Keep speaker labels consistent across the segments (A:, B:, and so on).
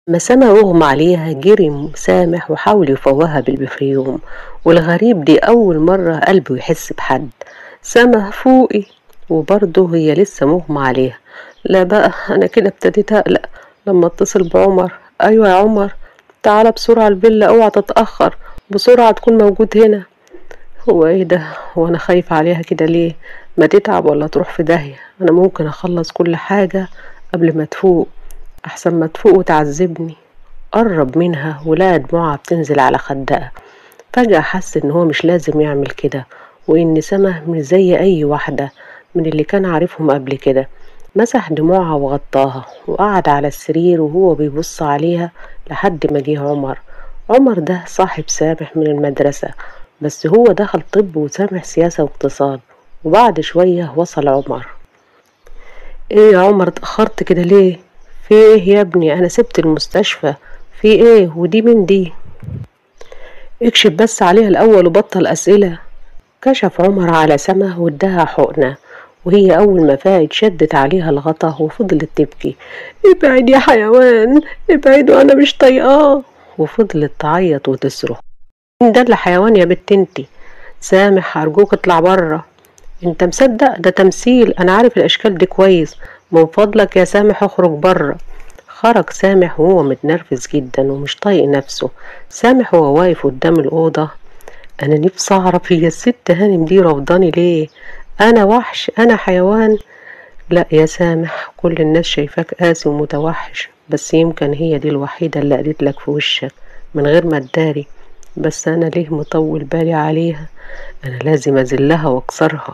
A: ما سما أغمى عليها جري سامح وحاول يفوقها بالبفريوم والغريب دي أول مرة قلبه يحس بحد سما فوقي وبرضه هي لسه مغمى عليها لا بقى أنا كده ابتديت أقلق لما اتصل بعمر أيوة يا عمر تعالى بسرعة الفيلا اوعى تتأخر بسرعة تكون موجود هنا هو ايه ده وانا خايفة عليها كده ليه ما تتعب ولا تروح في داهية انا ممكن اخلص كل حاجة قبل ما تفوق احسن ما تفوق وتعذبني قرب منها ولقى دموعها بتنزل على خدها فجأة حس ان هو مش لازم يعمل كده وان سما مش زي اي واحدة من اللي كان عارفهم قبل كده مسح دموعها وغطاها وقعد على السرير وهو بيبص عليها لحد ما جه عمر عمر ده صاحب سامح من المدرسة بس هو دخل طب وسامح سياسة واقتصاد وبعد شوية وصل عمر ايه يا عمر اتأخرت كده ليه في ايه يا ابني انا سبت المستشفى في ايه ودي من دي اكشف بس عليها الاول وبطل اسئلة كشف عمر على سما واداها حقنة وهي أول ما فاقت شدت عليها الغطا وفضلت تبكي ابعد يا حيوان ابعد وأنا مش طايقاه وفضلت تعيط وتصرخ مين ده اللي حيوان يا بنت انتي سامح أرجوك اطلع بره انت مصدق ده تمثيل أنا عارف الأشكال دي كويس من فضلك يا سامح اخرج بره خرج سامح وهو متنرفز جدا ومش طايق نفسه سامح وهو واقف قدام الأوضة أنا نفسي أعرف هي الست هانم دي رفضاني ليه أنا وحش أنا حيوان لا يا سامح كل الناس شايفاك قاسي ومتوحش بس يمكن هي دي الوحيدة اللي قالت لك في وشك من غير ما تداري بس أنا ليه مطول بالي عليها أنا لازم أذلها وأكسرها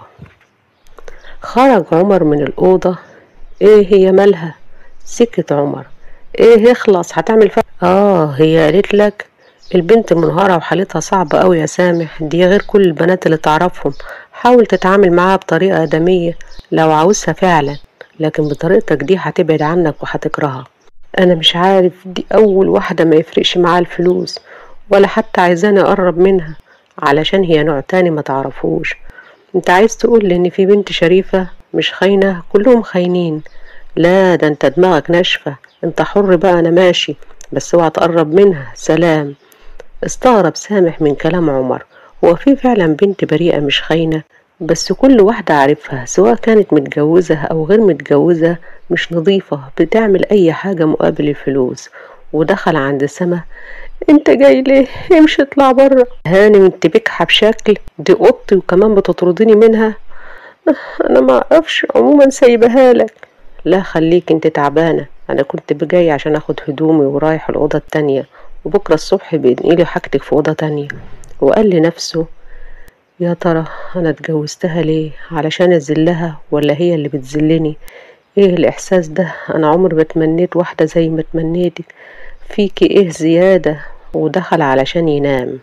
A: خرج عمر من الأوضة إيه هي مالها سكت عمر إيه اخلص هتعمل فرق آه هي قالت لك البنت منهارة وحالتها صعبة أوي يا سامح دي غير كل البنات اللي تعرفهم حاول تتعامل معاها بطريقة آدمية لو عاوزها فعلا لكن بطريقتك دي هتبعد عنك وهتكرهها أنا مش عارف دي أول واحدة ما يفرقش معاها الفلوس ولا حتى عايزاني أقرب منها علشان هي نوع تاني ما تعرفوش انت عايز تقول ان في بنت شريفة مش خاينة كلهم خاينين لا ده انت دماغك ناشفة انت حر بقى انا ماشي بس اوعى تقرب منها سلام استغرب سامح من كلام عمر هو في فعلا بنت بريئة مش خاينة بس كل واحدة عارفها سواء كانت متجوزة أو غير متجوزة مش نظيفة بتعمل أي حاجة مقابل الفلوس ودخل عند سما انت جاي ليه امشي اطلع بره هانم انت بكحة بشكل دي اوضتي وكمان بتطردني منها انا ما اعرفش عموما سايبها لك لا خليك انت تعبانة انا كنت بجاي عشان اخد هدومي ورايح الأوضة التانية وبكرة الصبح بينقلي حاجتك في أوضة تانية وقال لنفسه يا ترى أنا اتجوزتها ليه علشان أذلها ولا هي اللي بتذلني ايه الإحساس ده أنا عمري ما تمنيت واحدة زي ما تمنيتك فيكي ايه زيادة ودخل علشان ينام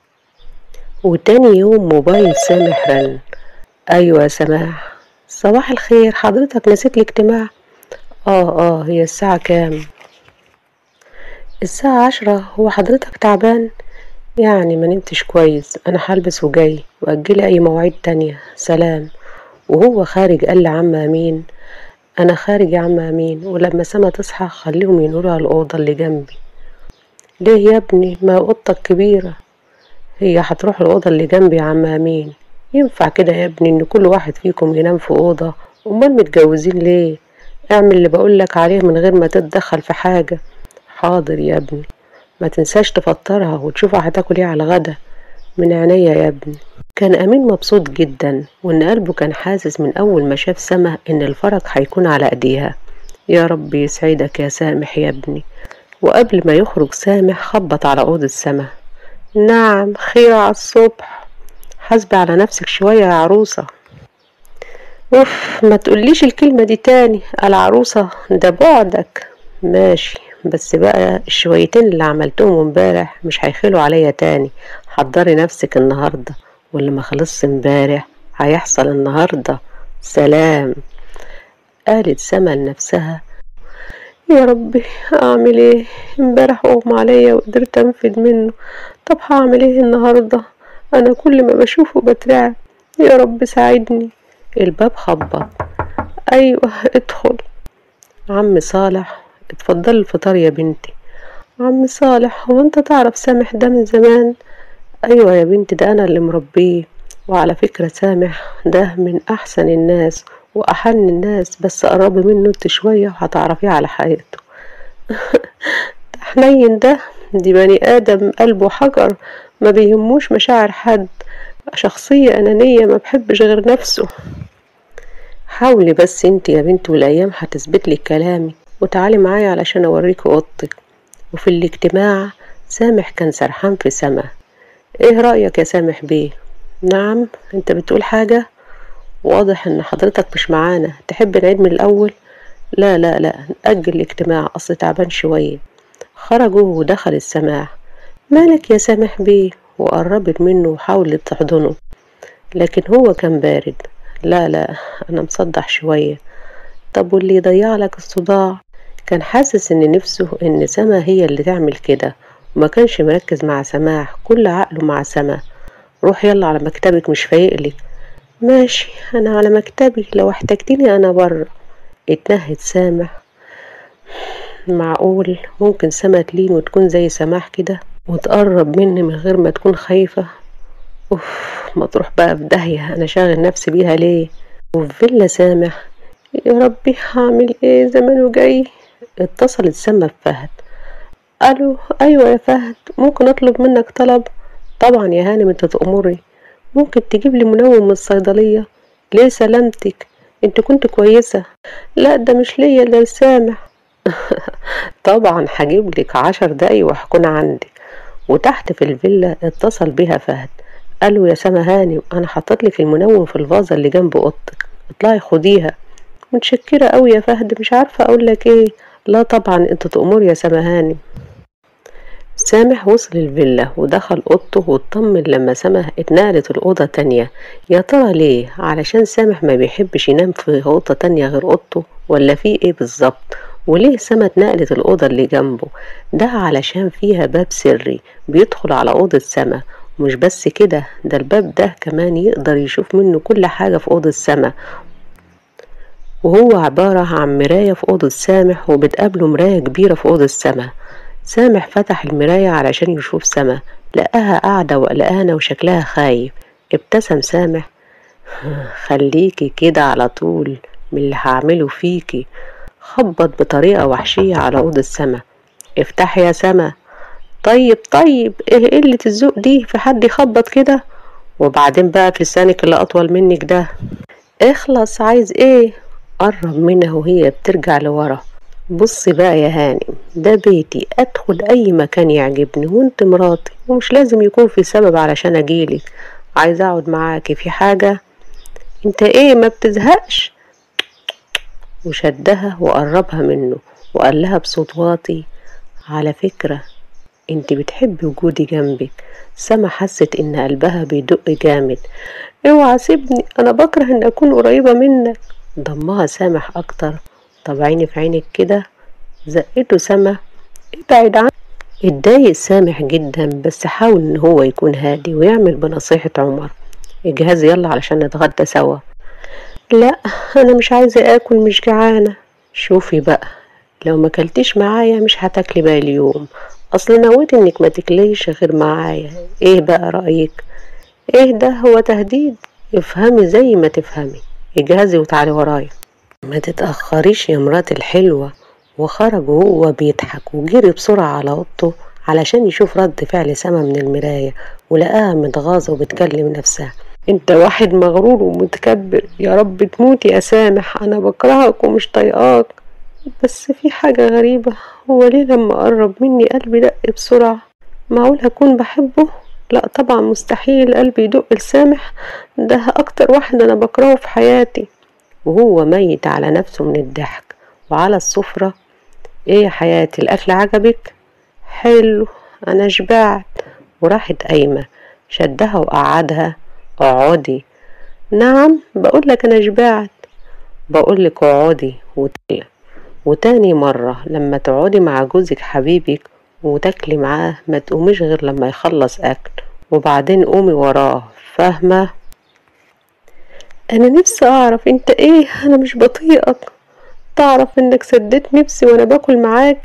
A: وتاني يوم موبايل سامح رن أيوة يا سماح صباح الخير حضرتك نسيت الاجتماع اه اه هي الساعة كام الساعة عشرة هو حضرتك تعبان يعني ما نمتش كويس انا هلبس وجاي واجلي اي مواعيد تانية سلام وهو خارج قال لعم امين انا خارج يا عم امين ولما سما تصحى خليهم ينقلوا على الاوضه اللي جنبي ليه يا ابني ما اوضتك كبيره هي هتروح الاوضه اللي جنبي يا عم امين ينفع كده يا ابني ان كل واحد فيكم ينام في اوضه امال متجوزين ليه اعمل اللي بقولك عليه من غير ما تتدخل في حاجه حاضر يا ابني ما تنساش تفطرها وتشوفها هتاكل ايه على الغدا من عينيا يا ابني كان أمين مبسوط جدا وإن قلبه كان حاسس من أول ما شاف سما إن الفرج هيكون على أيديها يا رب يسعدك يا سامح يا ابني وقبل ما يخرج سامح خبط على أوضة سما نعم خير على الصبح حاسبي على نفسك شوية يا عروسة اوف ما تقوليش الكلمة دي تاني العروسة ده بعدك ماشي بس بقى الشويتين اللي عملتهم امبارح مش هيخلوا عليا تاني حضري نفسك النهاردة واللي ما خلصش امبارح هيحصل النهاردة سلام قالت سما لنفسها يا ربي اعمل ايه امبارح اغمى عليا وقدرت انفد منه طب هعمل ايه النهاردة انا كل ما بشوفه بترعب يا رب ساعدني الباب خبط ايوه ادخل عم صالح اتفضل الفطار يا بنتي عم صالح هو انت تعرف سامح ده من زمان ايوه يا بنتي ده انا اللي مربيه وعلى فكرة سامح ده من احسن الناس واحن الناس بس قربي منه انت شوية وهتعرفيه على حقيقته حنين ده دي بني ادم قلبه حجر ما بيهموش مشاعر حد شخصية انانية ما بحبش غير نفسه حاولي بس انت يا بنتي والايام هتثبت لك كلامي وتعالي معايا علشان اوريكي اوضتك وفي الاجتماع سامح كان سرحان في سما ايه رأيك يا سامح بيه نعم انت بتقول حاجة واضح ان حضرتك مش معانا تحب نعيد من الاول لا لا لا نأجل الاجتماع اصل تعبان شوية خرجوا ودخل السماع مالك يا سامح بيه وقربت منه وحاولت تحضنه لكن هو كان بارد لا لا انا مصدح شوية طب واللي يضيع لك الصداع كان حاسس ان نفسه ان سما هي اللي تعمل كده وما كانش مركز مع سماح كل عقله مع سما روح يلا على مكتبك مش فايقلك ماشي انا على مكتبي لو احتجتني انا بره اتنهد سامح معقول ممكن سما تلين وتكون زي سماح كده وتقرب مني من غير ما تكون خايفة اوف ما تروح بقى في داهية انا شاغل نفسي بيها ليه وفي فيلا سامح يا ربي هعمل ايه زمانه جاي اتصلت سما بفهد الو ايوه يا فهد ممكن اطلب منك طلب طبعا يا هانم انت تأمري ممكن تجيب لي منوم من الصيدلية ليه سلامتك انت كنت كويسة لا ده مش ليا ده لسامح طبعا هجيب لك عشر دقايق وهكون عندك وتحت في الفيلا اتصل بيها فهد قالوا يا سما هانم انا حطيت لك المنوم في الفازة اللي جنب اوضتك اطلعي خديها متشكرة قوي يا فهد مش عارفة اقول لك ايه لا طبعا انت تأمر يا سما هانم سامح وصل الفيلا ودخل اوضته واطمن لما سما اتنقلت الأوضة تانية يا ترى ليه علشان سامح ما بيحبش ينام في أوضة تانية غير أوضته ولا في ايه بالظبط وليه سما اتنقلت الأوضة اللي جنبه ده علشان فيها باب سري بيدخل على أوضة سما ومش بس كده ده الباب ده كمان يقدر يشوف منه كل حاجة في أوضة سما وهو عبارة عن مراية في أوضة سامح وبتقابله مراية كبيرة في أوضة سما سامح فتح المراية علشان يشوف سما لقاها قاعدة وقلقانة وشكلها خايف ابتسم سامح خليكي كده على طول من اللي هعمله فيكي خبط بطريقة وحشية على أوضة سما افتحي يا سما طيب طيب ايه قلة الذوق دي في حد يخبط كده وبعدين بقى في لسانك اللي أطول منك ده اخلص عايز ايه قرب منها وهي بترجع لورا بصي بقى يا هانم ده بيتي ادخل اي مكان يعجبني وانت مراتي ومش لازم يكون في سبب علشان اجيلك عايزه اقعد معاكي في حاجه انت ايه ما بتزهقش وشدها وقربها منه وقال لها بصوت واطي على فكره انت بتحبي وجودي جنبك سما حست ان قلبها بيدق جامد اوعى سيبني انا بكره ان اكون قريبه منك ضمها سامح اكتر طب عيني في عينك كده زقته سما ابعد عنه اتضايق سامح جدا بس حاول ان هو يكون هادي ويعمل بنصيحة عمر اجهزي يلا علشان نتغدى سوا لا انا مش عايزة اكل مش جعانة شوفي بقى لو ما كلتيش معايا مش هتاكلي بقى اليوم اصل نويت انك ما تاكليش غير معايا ايه بقى رأيك ايه ده هو تهديد افهمي زي ما تفهمي اجهزي وتعالي ورايا ما تتأخريش يا مراتي الحلوة وخرج وهو بيضحك وجري بسرعة على أوضته علشان يشوف رد فعل سما من المراية ولقاها متغاظة وبتكلم نفسها انت واحد مغرور ومتكبر يا رب تموت يا سامح انا بكرهك ومش طايقاك بس في حاجة غريبة هو ليه لما قرب مني قلبي دق بسرعة معقول هكون بحبه لا طبعا مستحيل قلبي يدق لسامح ده اكتر واحد انا بكرهه في حياتي وهو ميت على نفسه من الضحك وعلى السفرة ايه يا حياتي الاكل عجبك حلو انا شبعت وراحت قايمة شدها وقعدها اقعدي نعم بقولك انا شبعت بقولك اقعدي وتاني وتاني مرة لما تقعدي مع جوزك حبيبك وتاكلي معاه ما تقوميش غير لما يخلص اكل وبعدين قومي وراه فاهمة انا نفسي اعرف انت ايه انا مش بطيقك تعرف انك سديت نفسي وانا باكل معاك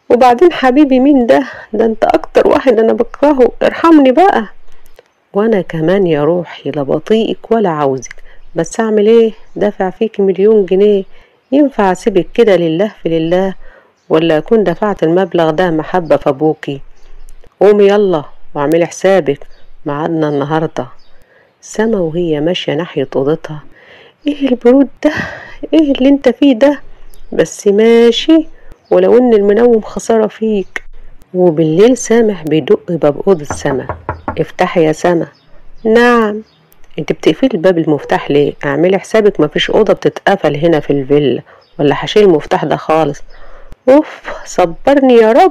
A: وبعدين حبيبي مين ده ده انت اكتر واحد انا بكرهه ارحمني بقى وانا كمان يا روحي لا بطيقك ولا عاوزك بس اعمل ايه دافع فيك مليون جنيه ينفع اسيبك كده لله في لله ولا اكون دفعت المبلغ ده محبة في ابوكي قومي يلا واعملي حسابك ميعادنا النهاردة سما وهي ماشية ناحية اوضتها ايه البرود ده ايه اللي انت فيه ده بس ماشي ولو ان المنوم خسارة فيك وبالليل سامح بيدق باب أوضة سما افتحي يا سما نعم انت بتقفلي الباب المفتاح ليه اعملي حسابك مفيش أوضة بتتقفل هنا في الفيلا ولا هشيل المفتاح ده خالص اوف صبرني يا رب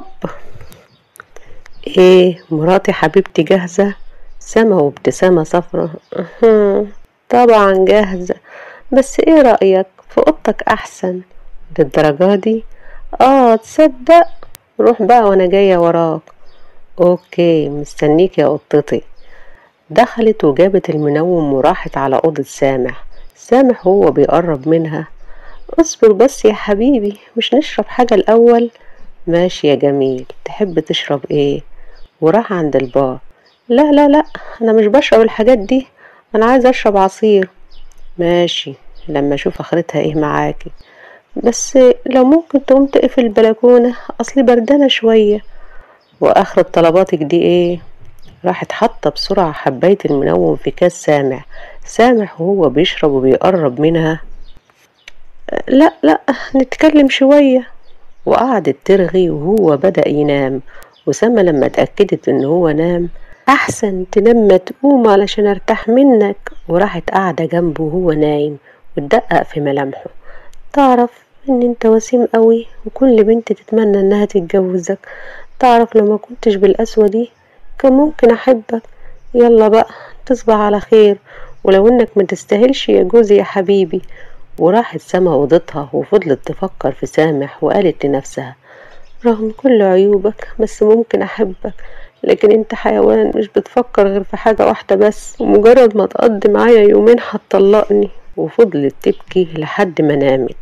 A: ايه مراتي حبيبتي جاهزة سما وابتسامة صفرة أها، طبعا جاهزة بس ايه رأيك في اوضتك احسن للدرجة دي اه تصدق روح بقى وانا جاية وراك اوكي مستنيك يا قطتي دخلت وجابت المنوم وراحت على أوضة سامح سامح هو بيقرب منها اصبر بس يا حبيبي مش نشرب حاجة الأول ماشي يا جميل تحب تشرب ايه وراح عند البار لا لا لا انا مش بشرب الحاجات دي انا عايز اشرب عصير ماشي لما اشوف اخرتها ايه معاكي بس لو ممكن تقوم تقفل البلكونة اصلي بردانة شوية واخر طلباتك دي ايه راحت حاطة بسرعة حباية المنوم في كاس سامح سامح وهو بيشرب وبيقرب منها لا لا نتكلم شوية وقعدت ترغي وهو بدأ ينام وسما لما اتأكدت ان هو نام احسن تنام ما تقوم علشان ارتاح منك وراحت قاعدة جنبه وهو نايم وتدقق في ملامحه تعرف ان انت وسيم قوي وكل بنت تتمنى انها تتجوزك تعرف لو ما كنتش بالقسوة دي كان ممكن احبك يلا بقى تصبح على خير ولو انك ما تستاهلش يا جوزي يا حبيبي وراحت سما اوضتها وفضلت تفكر في سامح وقالت لنفسها رغم كل عيوبك بس ممكن احبك لكن انت حيوان مش بتفكر غير في حاجة واحدة بس ومجرد ما تقضي معايا يومين هتطلقني وفضلت تبكي لحد ما نامت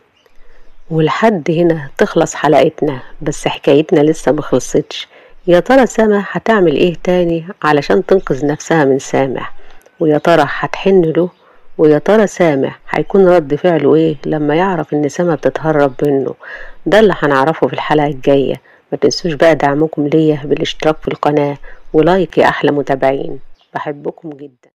A: ولحد هنا تخلص حلقتنا بس حكايتنا لسه مخلصتش يا ترى سما هتعمل ايه تاني علشان تنقذ نفسها من سامح ويا ترى هتحن له ويا ترى سامح هيكون رد فعله ايه لما يعرف ان سما بتتهرب منه ده اللي هنعرفه في الحلقة الجاية ما تنسوش بقى دعمكم ليا بالاشتراك في القناة ولايك يا احلى متابعين بحبكم جدا